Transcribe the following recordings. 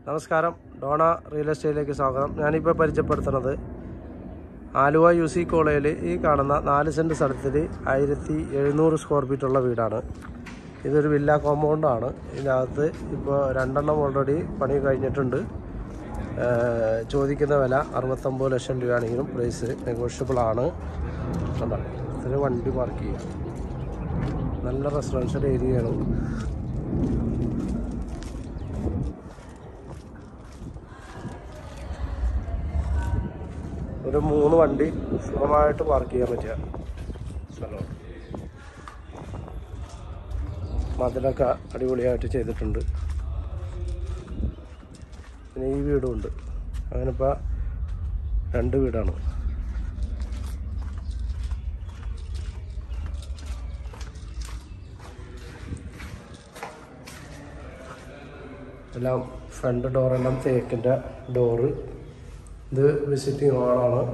നമസ്കാരം Donna real എസ്റ്റേറ്റിലേക്ക് സ്വാഗതം ഞാനിപ്പോൾ പരിചയപ്പെടുത്തുന്നത് ആലുവ യു സി കോളേജിൽ ഈ കാണുന്ന നാല് സെൻറ്റ് സ്ഥലത്തിൽ ആയിരത്തി എഴുന്നൂറ് സ്ക്വയർ ഫീറ്റ് ഉള്ള വീടാണ് ഇതൊരു വില്ല കോമ്പൗണ്ടാണ് ഇതിനകത്ത് ഇപ്പോൾ രണ്ടെണ്ണം ഓൾറെഡി പണി കഴിഞ്ഞിട്ടുണ്ട് ഏഹ് ചോദിക്കുന്ന വില അറുപത്തൊമ്പത് ലക്ഷം രൂപയാണെങ്കിലും പ്രൈസ് നെഗോഷ്യബിൾ ആണ് കണ്ടോ ഇതിൽ വണ്ടി പാർക്ക് ചെയ്യാം നല്ല റെസിഡൻഷ്യൽ ഏരിയയാണ് ഒരു മൂന്ന് വണ്ടി സുഖമായിട്ട് പാർക്ക് ചെയ്യാൻ പറ്റിയ സ്ഥലമാണ് മതിലൊക്കെ അടിപൊളിയായിട്ട് ചെയ്തിട്ടുണ്ട് പിന്നെ ഈ വീടും ഉണ്ട് അങ്ങനെ ഇപ്പോൾ രണ്ട് വീടാണ് എല്ലാം ഫ്രണ്ട് ഡോറെല്ലാം തേക്കിൻ്റെ ഡോറ് ഇത് വിസിറ്റിംഗ് ഹാളാണ്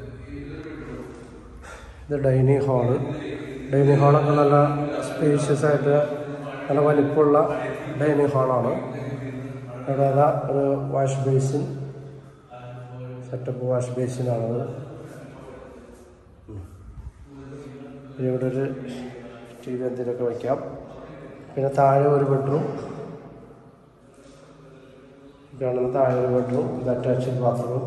ഇത് ഡൈനിങ് ഹാള് ഡൈനിങ് ഹാളൊക്കെ നല്ല സ്പേഷ്യസ് ആയിട്ട് നല്ല വലിപ്പമുള്ള ഡൈനിങ് ഹാളാണ് ഇവിടെ അതാ ഒരു വാഷ് ബേസിൻ സെറ്റപ്പ് വാഷ് ബേസിനാണത് പിന്നെ ഇവിടെ ഒരു ടി വി എന്തെങ്കിലുമൊക്കെ വയ്ക്കാം പിന്നെ താഴെ ഒരു ബെഡ്റൂം കാണുന്ന താഴെ ഒരു ബെഡ്റൂം ഇത് അറ്റാച്ച്ഡ് ബാത്റൂം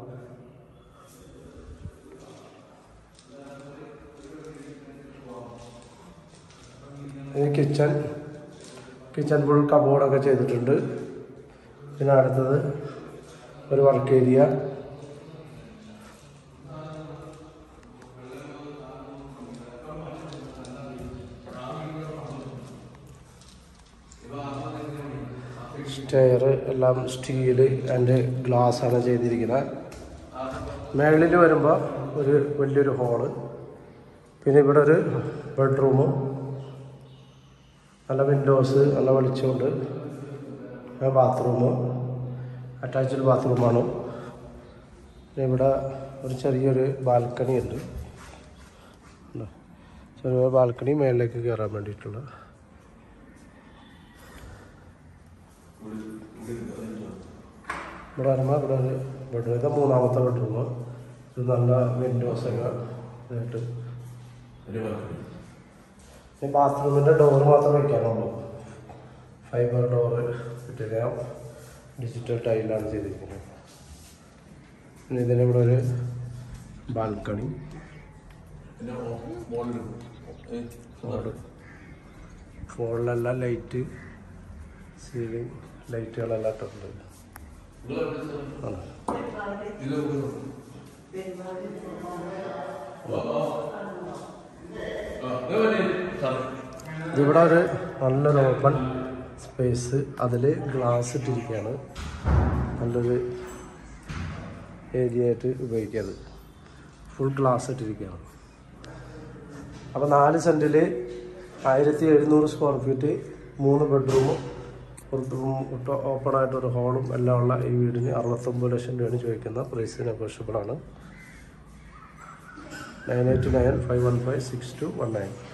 ഇത് കിച്ചൺ കിച്ചൺ ഫുൾ കബോർഡൊക്കെ ചെയ്തിട്ടുണ്ട് പിന്നെ അടുത്തത് ഒരു വർക്ക് ഏരിയ സ്റ്റെയർ എല്ലാം സ്റ്റീല് ആൻഡ് ഗ്ലാസ് ആണ് ചെയ്തിരിക്കുന്നത് മേളിൽ വരുമ്പോൾ ഒരു വലിയൊരു ഹോള് പിന്നെ ഇവിടെ ഒരു ബെഡ്റൂമും നല്ല വിൻഡോസ് നല്ല വെളിച്ചമുണ്ട് ബാത്റൂം അറ്റാച്ച്ഡ് ബാത്റൂമാണ് പിന്നെ ഇവിടെ ഒരു ചെറിയൊരു ബാൽക്കണി ഉണ്ട് ഉണ്ടോ? ചെറിയ ബാൽക്കണി മേളിലേക്ക് കയറാൻ വേണ്ടിയിട്ടുള്ള ഇവിടെ വരുമ്പോൾ ഇവിടെ ഒരു ബെഡ്റൂം ഇത് മൂന്നാമത്തെ ബെഡ്റൂം ഇത് നല്ല വിൻഡോസൊക്കെ ഇതായിട്ട് ഈ ബാത്റൂമിൻ്റെ ഡോർ മാത്രമേ വയ്ക്കാനുള്ളൂ ഫൈബർ ഡോറ് ഇട്ടിരിക്കാം ഡിജിറ്റൽ ടൈലാണ് ചെയ്തിരിക്കുന്നത് പിന്നെ ഇതിനിവിടെ ഒരു ബാൽക്കണി ഫോണിലെല്ലാം ലൈറ്റ് സീലിംഗ് ലൈറ്റുകളെല്ലാം ഇട്ടിട്ടുണ്ട് ആണ്. ഇതിവിടെ ഒരു നല്ലൊരു ഓപ്പൺ സ്പേസ് അതിൽ ഗ്ലാസ് ഇട്ടിരിക്കുകയാണ് നല്ലൊരു ഏരിയ ആയിട്ട് ഉപയോഗിക്കാത് ഫുൾ ഗ്ലാസ് ഇട്ടിരിക്കുകയാണ് അപ്പോൾ നാല് സെൻറ്റിൽ ആയിരത്തി എഴുന്നൂറ് സ്ക്വയർ ഫീറ്റ് മൂന്ന് ബെഡ്റൂമും ഒരു ഓപ്പൺ ആയിട്ട് ഒരു ഹോളും എല്ലാം ഉള്ള ഈ വീടിന് അറുപത്തൊമ്പത് ലക്ഷം രൂപയാണ് ചോദിക്കുന്ന പ്രൈസ് നെഗോഷ്യബിൾ ആണ് nine eight nine five one five six two one nine